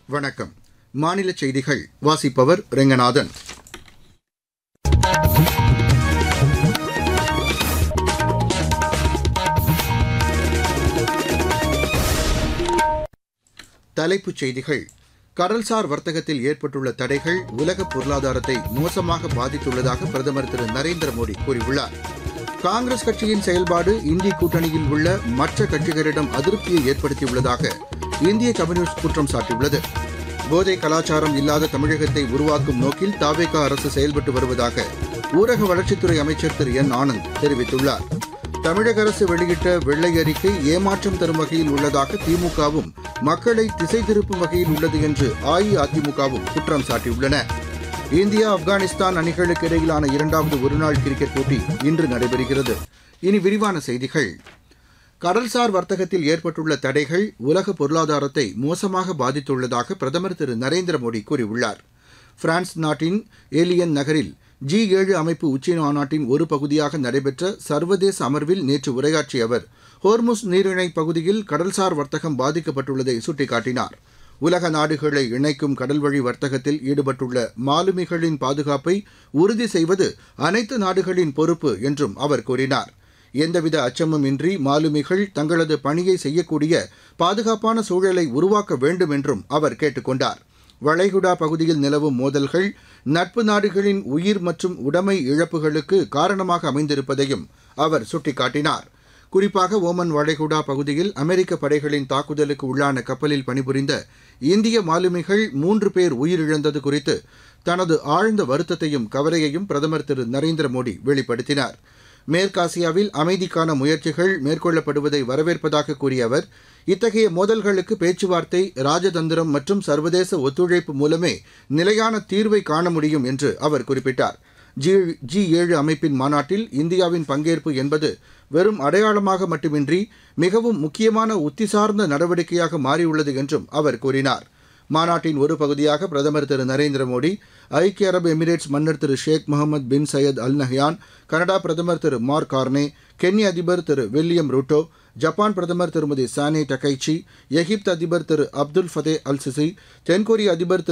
வணக்கம் மாநில செய்திகள் வாசிப்பவர் ரெங்கநாதன் தலைப்புச் செய்திகள் கடல்சார் வர்த்தகத்தில் ஏற்பட்டுள்ள தடைகள் உலக பொருளாதாரத்தை மோசமாக பாதித்துள்ளதாக பிரதமர் திரு நரேந்திர மோடி கூறியுள்ளார் காங்கிரஸ் கட்சியின் செயல்பாடு இந்திய கூட்டணியில் உள்ள மற்ற கட்சிகளிடம் அதிருப்தியை ஏற்படுத்தியுள்ளதாக இந்திய கம்யூனிஸ்ட் குற்றம் சாட்டியுள்ளது போதை கலாச்சாரம் இல்லாத தமிழகத்தை உருவாக்கும் நோக்கில் தாவேகா அரசு செயல்பட்டு வருவதாக ஊரக வளர்ச்சித்துறை அமைச்சர் திரு என் ஆனந்த் தெரிவித்துள்ளார் தமிழக அரசு வெளியிட்ட வெள்ளை அறிக்கை ஏமாற்றம் தரும் வகையில் உள்ளதாக திமுகவும் மக்களை திசை திருப்பும் வகையில் உள்ளது என்று அஇஅதிமுகவும் குற்றம் சாட்டியுள்ளன இந்தியா ஆப்கானிஸ்தான் அணிகளுக்கு இடையிலான இரண்டாவது ஒருநாள் கிரிக்கெட் போட்டி இன்று நடைபெறுகிறது இனி விரிவான செய்திகள் கடல்சார் வர்த்தகத்தில் ஏற்பட்டுள்ள தடைகள் உலக பொருளாதாரத்தை மோசமாக பாதித்துள்ளதாக பிரதமர் திரு நரேந்திர மோடி கூறியுள்ளார் பிரான்ஸ் நாட்டின் ஏலியன் நகரில் ஜி ஏழு அமைப்பு உச்சி மாநாட்டின் ஒரு பகுதியாக நடைபெற்ற சர்வதேச அமர்வில் நேற்று உரையாற்றிய அவர் ஹோர்முஸ் நீரிணை பகுதியில் கடல்சார் வர்த்தகம் பாதிக்கப்பட்டுள்ளதை சுட்டிக்காட்டினார் உலக நாடுகளை இணைக்கும் கடல்வழி வர்த்தகத்தில் ஈடுபட்டுள்ள மாலுமிகளின் பாதுகாப்பை உறுதி செய்வது அனைத்து நாடுகளின் பொறுப்பு என்றும் அவர் கூறினார் எந்தவித அச்சமும் இன்றி மாலுமிகள் தங்களது பணியை செய்யக்கூடிய பாதுகாப்பான சூழலை உருவாக்க வேண்டும் என்றும் அவர் கேட்டுக் கொண்டார் வளைகுடா பகுதியில் நிலவும் மோதல்கள் நட்பு நாடுகளின் உயிர் மற்றும் உடைமை இழப்புகளுக்கு காரணமாக அமைந்திருப்பதையும் அவர் சுட்டிக்காட்டினார் குறிப்பாக ஓமன் வளைகுடா பகுதியில் அமெரிக்க படைகளின் தாக்குதலுக்கு உள்ளான கப்பலில் பணிபுரிந்த இந்திய மாலுமிகள் மூன்று பேர் உயிரிழந்தது குறித்து தனது ஆழ்ந்த வருத்தத்தையும் கவலையையும் பிரதமர் திரு நரேந்திர மோடி வெளிப்படுத்தினார் மேற்காசியாவில் அமைதிக்கான முயற்சிகள் மேற்கொள்ளப்படுவதை வரவேற்பதாக கூறிய அவர் இத்தகைய மோதல்களுக்கு பேச்சுவார்த்தை ராஜதந்திரம் மற்றும் சர்வதேச ஒத்துழைப்பு மூலமே நிலையான தீர்வை காண முடியும் என்று அவர் குறிப்பிட்டார் ஜி ஜி ஏழு அமைப்பின் மாநாட்டில் இந்தியாவின் பங்கேற்பு என்பது வெறும் அடையாளமாக மட்டுமின்றி மிகவும் முக்கியமான உத்தி சார்ந்த நடவடிக்கையாக மாறியுள்ளது என்றும் அவர் கூறினார் மாநாட்டின் ஒரு பகுதியாக பிரதமர் திரு நரேந்திர மோடி ஐக்கிய அரபு எமிரேட்ஸ் மன்னர் திரு Sheikh Mohammed bin Zayed Al Nahyan Canada பிரதமர் திரு மார்க் கார்னே கென்ய அதிபர் திரு வில்லியம் ரூட்டோ ஜப்பான் பிரதமர் திருமதி சானே டகைச்சி எகிப்து அதிபர் திரு அப்துல் ஃபதே அல் சிசி தென்கொரிய அதிபர் திரு